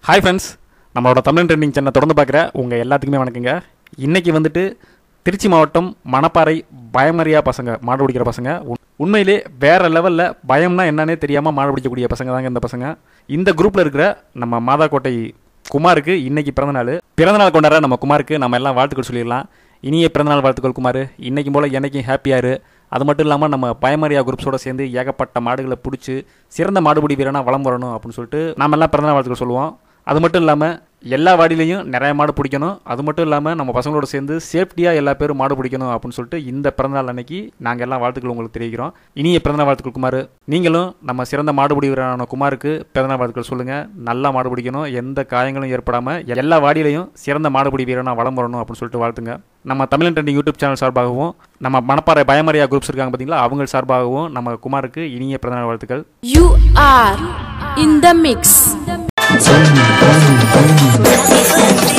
Hi friends நம்மளோட Tamil trending சேனலை தொடர்ந்து பார்க்குற உங்கள் எல்லாத்துக்குமே வணக்கங்க இன்றைக்கி வந்துட்டு திருச்சி மாவட்டம் மணப்பாறை பயமறியா பசங்க மாடு பிடிக்கிற பசங்க உண்- உண்மையிலே வேறு லெவலில் பயம்னா என்னன்னே தெரியாமல் மாடு பிடிக்கக்கூடிய பசங்க தாங்க இந்த பசங்க இந்த குரூப்பில் இருக்கிற நம்ம மாதாக்கோட்டை குமாருக்கு இன்னைக்கு பிறந்தநாள் பிறந்தநாள் கொண்டாடுற நம்ம குமாருக்கு நம்ம எல்லாம் வாழ்த்துக்கள் சொல்லிடலாம் இனிய பிறந்தநாள் வாழ்த்துக்கள் குமார் இன்னைக்கு போல் என்னைக்கும் ஹாப்பியாரு அது மட்டும் இல்லாமல் நம்ம பயமரியா குரூப்ஸோட சேர்ந்து ஏகப்பட்ட மாடுகளை பிடிச்சி சிறந்த மாடுபிடி வீரனா வளம் வரணும் அப்படின்னு சொல்லிட்டு நாம எல்லாம் பிறந்தநாள் வாழ்த்துக்கள் சொல்லுவோம் அது மட்டும் இல்லாமல் எல்லா வாடிலையும் நிறைய மாடு பிடிக்கணும் அது மட்டும் இல்லாமல் நம்ம பசங்களோட சேர்ந்து சேஃப்டியாக எல்லா பேரும் மாடு பிடிக்கணும் அப்படின்னு சொல்லிட்டு இந்த பிறந்தநாள் அன்னைக்கு நாங்கள் எல்லாம் வாழ்த்துக்கள் உங்களுக்கு தெரிவிக்கிறோம் இனிய பிறந்தநாள் வாழ்த்துக்கள் குமார் நீங்களும் நம்ம சிறந்த மாடுபிடி வீரரான குமாருக்கு பிறந்தநாள் வாழ்த்துக்கள் சொல்லுங்கள் நல்லா மாடு பிடிக்கணும் எந்த காயங்களும் ஏற்படாமல் எல்லா வாடியிலையும் சிறந்த மாடுபிடி வீரனா வளம் வரணும் அப்படின்னு சொல்லிட்டு வாழ்த்துங்க நம்ம தமிழன் ட்ரெண்டிங் யூடியூப் சேனல் சார்பாகவும் நம்ம மணப்பாறை பயமரியா குரூப்ஸ் இருக்காங்க பார்த்தீங்களா அவங்க சார்பாகவும் நம்ம குமாருக்கு இனிய பிறந்தநாள் வாழ்த்துக்கள் You are in the mix. Thank